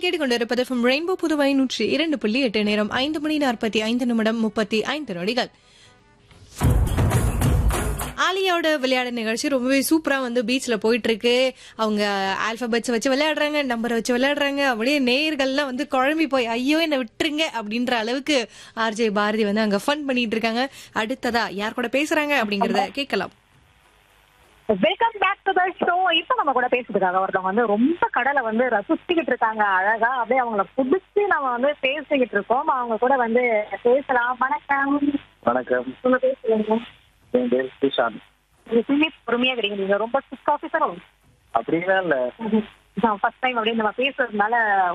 நீங்கள் கேட்டுக்கொண்டிருப்பது from rainbow Puduvai நூற்றி இரண்டு புள்ளி எட்டு நேரம் ஐந்து மணி நாற்பத்தி ஐந்து நிமிடம் முப்பத்தி ஐந்து நொடிகள் ஆலியாவோட விளையாட நிகழ்ச்சி ரொம்பவே சூப்பரா வந்து பீச்ல போயிட்டு இருக்கு அவங்க ஆல்பபெட்ஸ் வச்சு விளையாடுறாங்க நம்பரை வச்சு விளையாடுறாங்க அப்படியே நேயர்கள்லாம் வந்து குழம்பி போய் ஐயோ என்ன விட்டுருங்க அப்படின்ற அளவுக்கு ஆர்ஜே பாரதி வந்து அங்க ஃபன் பண்ணிட்டு இருக்காங்க அடுத்ததா யார் கூட பேசுறாங்க அப்படிங்கறத கேட்கலாம் welcome back to the show இப்போ நம்ம கூட பேசுறதுக்காக ஒருத்தவங்க வந்து ரொம்ப கடலை வந்து ரசிச்சுக்கிட்டு இருக்காங்க அழகா அப்படியே அவங்கள புடிச்சு நம்ம வந்து பேசிக்கிட்டு இருக்கோம் அவங்க கூட வந்து பேசலாம் வணக்கம் வணக்கம் உங்க பேசுறீங்க என் பேர் சுஷாந்த் எப்பயுமே பொறுமையா கிடைங்க நீங்க ரொம்ப சிக் ஆஃபீஸரும் அப்படிலாம் இல்ல ஃபர்ஸ்ட் டைம் அப்படியே நம்ம பேசுறதுனால